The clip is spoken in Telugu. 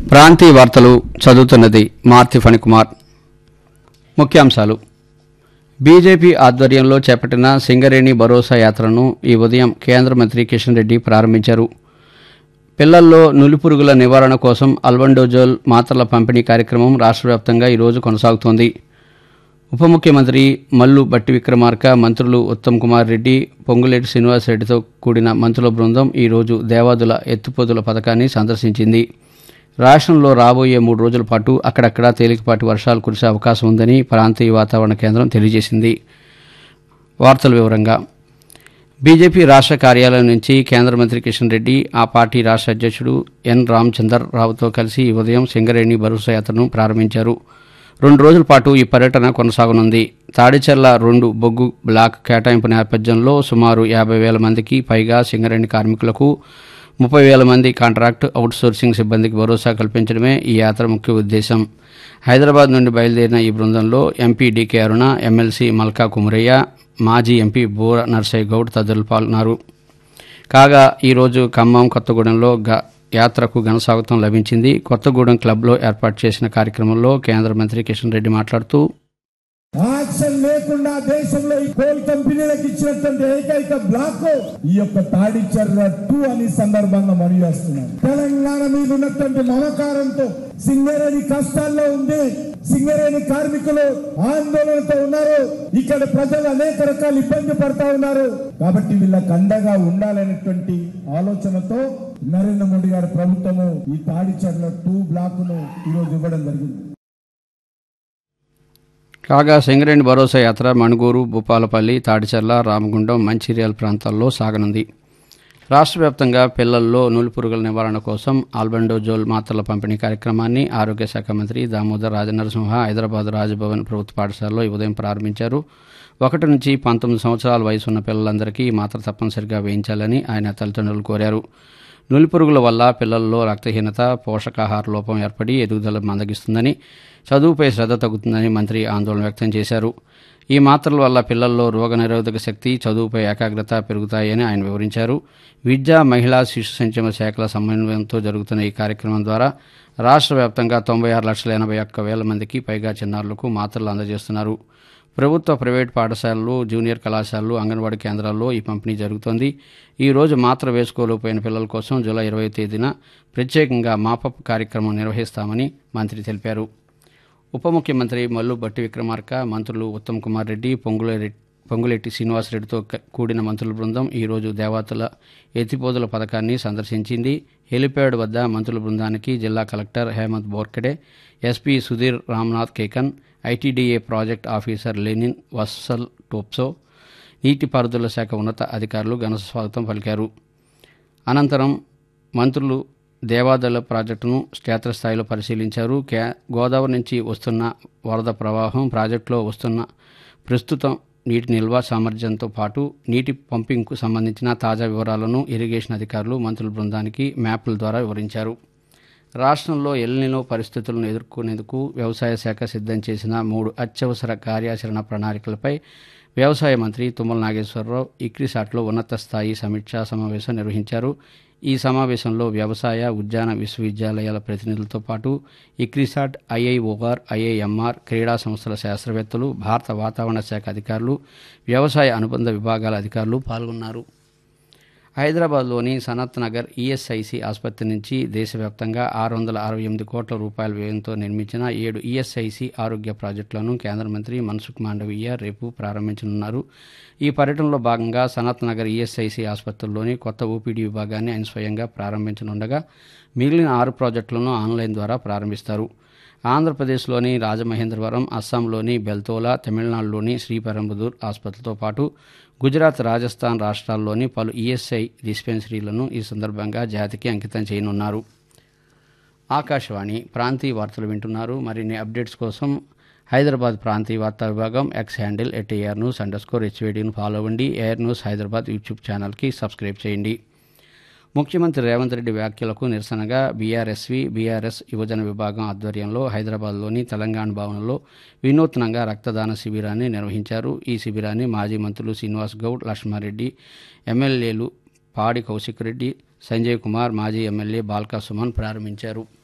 ప్రాంతీయ వార్తలు చదువుతున్నది మార్తి ఫణికుమార్ ముఖ్యాంశాలు బీజేపీ ఆధ్వర్యంలో చేపట్టిన సింగరేణి భరోసా యాత్రను ఈ ఉదయం కేంద్ర మంత్రి కిషన్ రెడ్డి ప్రారంభించారు పిల్లల్లో నులిపురుగుల నివారణ కోసం అల్బండోజోల్ మాత్రల పంపిణీ కార్యక్రమం రాష్ట్ర వ్యాప్తంగా ఈరోజు కొనసాగుతోంది ఉప ముఖ్యమంత్రి మల్లు బట్టి విక్రమార్క మంత్రులు ఉత్తమ్ కుమార్ రెడ్డి పొంగులేటి శ్రీనివాసరెడ్డితో కూడిన మంత్రుల బృందం ఈరోజు దేవాదుల ఎత్తుపోతుల పథకాన్ని సందర్శించింది రాష్ట్రంలో రాబోయే మూడు రోజుల పాటు అక్కడక్కడా తేలికపాటి వర్షాలు కురిసే అవకాశం ఉందని ప్రాంతీయ వాతావరణ కేంద్రం తెలియజేసింది వార్తల వివరంగా బీజేపీ రాష్ట్ర కార్యాలయం నుంచి కేంద్ర మంత్రి కిషన్ రెడ్డి ఆ పార్టీ రాష్ట్ర అధ్యక్షుడు ఎన్ రామచందర్ రావుతో కలిసి ఈ ఉదయం సింగరేణి భరోసా యాత్రను ప్రారంభించారు రెండు రోజుల పాటు ఈ పర్యటన కొనసాగనుంది తాడిచెర్ల రెండు బొగ్గు బ్లాక్ కేటాయింపు నేపథ్యంలో సుమారు యాభై వేల మందికి పైగా సింగరేణి కార్మికులకు ముప్పై వేల మంది కాంట్రాక్ట్ అవుట్సోర్సింగ్ సిబ్బందికి భరోసా కల్పించడమే ఈ యాత్ర ముఖ్య ఉద్దేశం హైదరాబాద్ నుండి బయలుదేరిన ఈ బృందంలో MP DK Aruna MLC Malka Kumaraiah మాజీ ఎంపీ బూర నర్సయ్య గౌడ్ తదితరులు పాల్గొన్నారు కాగా ఈరోజు ఖమ్మం కొత్తగూడెంలో గ యాత్రకు ఘనస్వాగతం లభించింది కొత్తగూడెం క్లబ్లో ఏర్పాటు చేసిన కార్యక్రమంలో కేంద్ర మంత్రి కిషన్ రెడ్డి మాట్లాడుతూ యాక్షన్ లేకుండా దేశంలో ఈ కోల్ కంపెనీలకు ఇచ్చినటువంటి ఏకైక బ్లాక్ ఈ యొక్క తాడిచర్ల టూ అని సందర్భంగా మనవి చేస్తున్నాం తెలంగాణ మీద ఉన్నటువంటి మమకారంతో సింగరేణి కష్టాల్లో ఉంది సింగరేణి కార్మికులు ఆందోళనతో ఉన్నారు ఇక్కడ ప్రజలు అనేక రకాల ఇబ్బంది పడతా ఉన్నారు కాబట్టి వీళ్ళకి అండగా ఉండాలనేటువంటి ఆలోచనతో నరేంద్ర మోడీ గారి ప్రభుత్వము ఈ తాడిచర్ల టూ బ్లాక్ ను ఈరోజు ఇవ్వడం జరిగింది కాగా సింగరేణి భరోసా యాత్ర మణుగూరు భూపాలపల్లి తాడిచర్ల రామగుండం మంచిర్యాల ప్రాంతాల్లో సాగనుంది రాష్ట్ర వ్యాప్తంగా పిల్లల్లో నూలుపురుగుల నివారణ కోసం ఆల్బండోజోల్ మాత్రల పంపిణీ కార్యక్రమాన్ని ఆరోగ్య శాఖ మంత్రి దామోదర్ రాజనరసింహ హైదరాబాద్ రాజభవన్ ప్రభుత్వ పాఠశాలలో ఈ ఉదయం ప్రారంభించారు ఒకటి నుంచి పంతొమ్మిది సంవత్సరాల వయసు ఉన్న పిల్లలందరికీ ఈ మాత్ర తప్పనిసరిగా వేయించాలని ఆయన తల్లిదండ్రులు కోరారు నులిపురుగుల వల్ల పిల్లల్లో రక్తహీనత పోషకాహార లోపం ఏర్పడి ఎదుగుదల మందగిస్తుందని చదువుపై శ్రద్ధ తగ్గుతుందని మంత్రి ఆందోళన వ్యక్తం చేశారు ఈ మాత్రల వల్ల పిల్లల్లో రోగనిరోధక శక్తి చదువుపై ఏకాగ్రత పెరుగుతాయని ఆయన వివరించారు విద్యా మహిళా శిశు సంక్షేమ శాఖల సమన్వయంతో జరుగుతున్న ఈ కార్యక్రమం ద్వారా రాష్ట్ర వ్యాప్తంగా తొంభై ఆరు లక్షల ఎనభై ఒక్క వేల మందికి పైగా చిన్నారులకు మాత్రలు అందజేస్తున్నారు ప్రభుత్వ ప్రైవేట్ పాఠశాలలు జూనియర్ కళాశాలలు అంగన్వాడీ కేంద్రాల్లో ఈ పంపిణీ జరుగుతోంది ఈ రోజు మాత్ర వేసుకోలేకపోయిన పిల్లల కోసం జూలై ఇరవై తేదీన ప్రత్యేకంగా మాపప్ కార్యక్రమం నిర్వహిస్తామని మంత్రి తెలిపారు ఉప ముఖ్యమంత్రి మల్లు బట్టి విక్రమార్క మంత్రులు ఉత్తమ్ కుమార్ రెడ్డి పొంగులేరెడ్డి పొంగులేటి శ్రీనివాసరెడ్డితో క- కూడిన మంత్రుల బృందం ఈరోజు దేవాతుల ఎత్తిపోతుల పథకాన్ని సందర్శించింది హెలిప్యాడ్ వద్ద మంత్రుల బృందానికి జిల్లా collector Hemant Borkade SP Sudhir Ramnath Kekan ITDA project officer Lenin Vatsal Toppo నీటిపారుదల శాఖ ఉన్నత అధికారులు ఘన స్వాగతం పలికారు అనంతరం మంత్రులు దేవాదల ప్రాజెక్టును క్షేత్రస్థాయిలో పరిశీలించారు కే గోదావరి నుంచి వస్తున్న వరద ప్రవాహం ప్రాజెక్టులో వస్తున్న ప్రస్తుతం నీటి నిల్వ సామర్థ్యంతో పాటు నీటి పంపింగ్కు సంబంధించిన తాజా వివరాలను ఇరిగేషన్ అధికారులు మంత్రుల బృందానికి మ్యాప్ల ద్వారా వివరించారు రాష్ట్రంలో ఎల్నినో పరిస్థితులను ఎదుర్కొనేందుకు వ్యవసాయ శాఖ సిద్ధం చేసిన మూడు అత్యవసర కార్యాచరణ ప్రణాళికలపై వ్యవసాయ మంత్రి తుమ్మల నాగేశ్వరరావు ఇక్రిసాట్లో ఉన్నత స్థాయి సమీక్షా సమావేశం నిర్వహించారు ఈ సమావేశంలో వ్యవసాయ ఉద్యాన విశ్వవిద్యాలయాల ప్రతినిధులతో పాటు ఇక్రిసాట్ ఐఐఓఆర్ ఐఐఎంఆర్ క్రీడా సంస్థల శాస్త్రవేత్తలు భారత వాతావరణ శాఖ అధికారులు వ్యవసాయ అనుబంధ విభాగాల అధికారులు పాల్గొన్నారు హైదరాబాద్లోని సనత్ నగర్ ఈఎస్ఐసి ఆసుపత్రి నుంచి దేశవ్యాప్తంగా ఆరు వందల అరవై ఎనిమిది కోట్ల రూపాయల వ్యయంతో నిర్మించిన ఏడు ఈఎస్ఐసి ఆరోగ్య ప్రాజెక్టులను కేంద్ర మంత్రి మన్సుఖ్ మాండవీయ రేపు ప్రారంభించనున్నారు ఈ పర్యటనలో భాగంగా సనత్ నగర్ ఈఎస్ఐసి ఆసుపత్రుల్లోని కొత్త ఓపీడీ విభాగాన్ని ఆయన స్వయంగా ప్రారంభించనుండగా మిగిలిన ఆరు ప్రాజెక్టులను ఆన్లైన్ ద్వారా ప్రారంభిస్తారు ఆంధ్రప్రదేశ్లోని రాజమహేంద్రవరం అస్సాంలోని బెల్తోలా తమిళనాడులోని శ్రీపెరంబదూర్ ఆసుపత్రితో పాటు గుజరాత్ రాజస్థాన్ రాష్ట్రాల్లోని పలు ఈఎస్ఐ డిస్పెన్సరీలను ఈ సందర్భంగా జాతికి అంకితం చేయనున్నారు ఆకాశవాణి ప్రాంతీయ వార్తలు వింటున్నారు మరిన్ని అప్డేట్స్ కోసం హైదరాబాద్ ప్రాంతీయ వార్తా విభాగం X handle at air news under score హెచ్వేడీని ఫాలో అవ్వండి ఏఆర్ న్యూస్ హైదరాబాద్ యూట్యూబ్ ఛానల్కి సబ్స్క్రైబ్ చేయండి ముఖ్యమంత్రి రేవంత్ రెడ్డి వ్యాఖ్యలకు నిరసనగా బీఆర్ఎస్వి బీఆర్ఎస్ యువజన విభాగం ఆధ్వర్యంలో హైదరాబాద్లోని తెలంగాణ భవనంలో వినూత్నంగా రక్తదాన శిబిరాన్ని నిర్వహించారు ఈ శిబిరాన్ని మాజీ మంత్రులు శ్రీనివాస్ గౌడ్ లక్ష్మారెడ్డి ఎమ్మెల్యేలు పాడి కౌశిక్ రెడ్డి సంజయ్ కుమార్ మాజీ ఎమ్మెల్యే బాల్కా సుమన్ ప్రారంభించారు